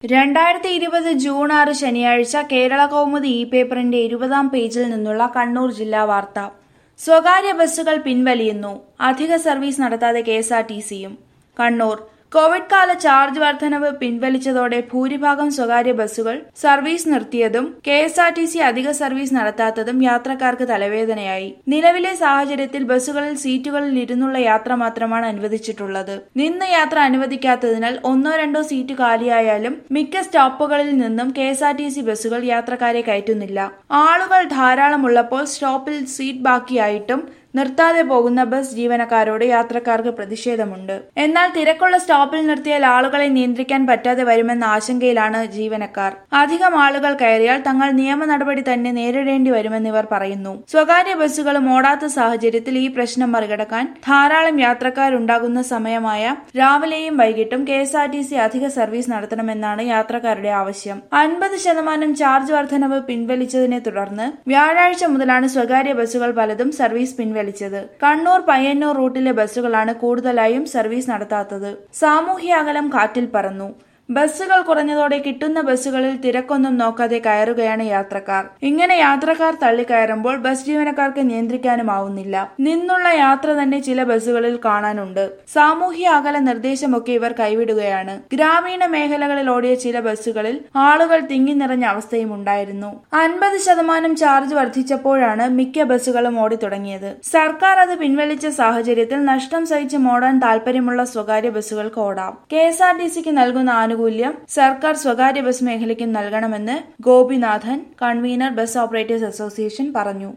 രണ്ടായിരത്തി ഇരുപത് ജൂൺ ആറ് ശനിയാഴ്ച കേരള കൗമുദി ഇ പേപ്പറിന്റെ ഇരുപതാം പേജിൽ നിന്നുള്ള കണ്ണൂർ ജില്ലാ വാർത്ത സ്വകാര്യ ബസ്സുകൾ പിൻവലിയുന്നു അധിക സർവീസ് നടത്താതെ കെ എസ് ആർ ടി സിയും കണ്ണൂർ കോവിഡ് കാല ചാർജ് വർധനവ് പിൻവലിച്ചതോടെ ഭൂരിഭാഗം സ്വകാര്യ ബസ്സുകൾ സർവീസ് നിർത്തിയതും K S R T C അധിക സർവീസ് നടത്താത്തതും യാത്രക്കാർക്ക് തലവേദനയായി നിലവിലെ സാഹചര്യത്തിൽ ബസ്സുകളിൽ സീറ്റുകളിൽ ഇരുന്നുള്ള യാത്ര മാത്രമാണ് അനുവദിച്ചിട്ടുള്ളത് നിന്ന് യാത്ര അനുവദിക്കാത്തതിനാൽ ഒന്നോ രണ്ടോ സീറ്റ് കാലിയായാലും മിക്ക സ്റ്റോപ്പുകളിൽ നിന്നും K S R T C ബസ്സുകൾ യാത്രക്കാരെ കയറ്റുന്നില്ല ആളുകൾ ധാരാളമുള്ളപ്പോൾ സ്റ്റോപ്പിൽ സീറ്റ് ബാക്കിയായിട്ടും നിർത്താതെ പോകുന്ന ബസ് ജീവനക്കാരോട് യാത്രക്കാർക്ക് പ്രതിഷേധമുണ്ട് എന്നാൽ തിരക്കുള്ള സ്റ്റോപ്പിൽ നിർത്തിയാൽ ആളുകളെ നിയന്ത്രിക്കാൻ പറ്റാതെ വരുമെന്ന ആശങ്കയിലാണ് ജീവനക്കാർ അധികം ആളുകൾ കയറിയാൽ തങ്ങൾ നിയമ നടപടി തന്നെ നേരിടേണ്ടി വരുമെന്ന് ഇവർ പറയുന്നു സ്വകാര്യ ബസ്സുകളും ഓടാത്ത സാഹചര്യത്തിൽ ഈ പ്രശ്നം മറികടക്കാൻ ധാരാളം യാത്രക്കാരുണ്ടാകുന്ന സമയമായ രാവിലെയും വൈകിട്ടും K S R T C അധിക സർവീസ് നടത്തണമെന്നാണ് യാത്രക്കാരുടെ ആവശ്യം അൻപത് ശതമാനം ചാർജ് വർധനവ് പിൻവലിച്ചതിനെ തുടർന്ന് വ്യാഴാഴ്ച മുതലാണ് സ്വകാര്യ ബസ്സുകൾ പലതും സർവീസ് പിൻവലിച്ചത് കണ്ണൂർ പയ്യന്നൂർ റൂട്ടിലെ ബസ്സുകളാണ് കൂടുതലായും സർവീസ് നടത്താത്തത് സാമൂഹ്യ അകലം കാറ്റിൽ പറന്നു ബസ്സുകൾ കുറഞ്ഞതോടെ കിട്ടുന്ന ബസ്സുകളിൽ തിരക്കൊന്നും നോക്കാതെ കയറുകയാണ് യാത്രക്കാർ ഇങ്ങനെ യാത്രക്കാർ തള്ളിക്കയറുമ്പോൾ ബസ് ജീവനക്കാർക്ക് നിയന്ത്രിക്കാനുമാവുന്നില്ല നിന്നുള്ള യാത്ര തന്നെ ചില ബസ്സുകളിൽ കാണാനുണ്ട് സാമൂഹ്യ അകല നിർദ്ദേശമൊക്കെ ഇവർ കൈവിടുകയാണ് ഗ്രാമീണ മേഖലകളിൽ ഓടിയ ചില ബസ്സുകളിൽ ആളുകൾ തിങ്ങി നിറഞ്ഞ അവസ്ഥയും ഉണ്ടായിരുന്നു അൻപത് ശതമാനം ചാർജ് വർദ്ധിച്ചപ്പോഴാണ് മിക്ക ബസ്സുകളും ഓടിത്തുടങ്ങിയത് സർക്കാർ അത് പിൻവലിച്ച സാഹചര്യത്തിൽ നഷ്ടം സഹിച്ച് മോടാൻ താൽപര്യമുള്ള സ്വകാര്യ ബസ്സുകൾക്ക് ഓടാം കെ എസ് ആർ ടി സിക്ക് നൽകുന്ന ആനുകൂല്യം സർക്കാർ സ്വകാര്യ ബസ് മേഖലയ്ക്കും നൽകണമെന്ന് Gopinathan convener bus operators association പറഞ്ഞു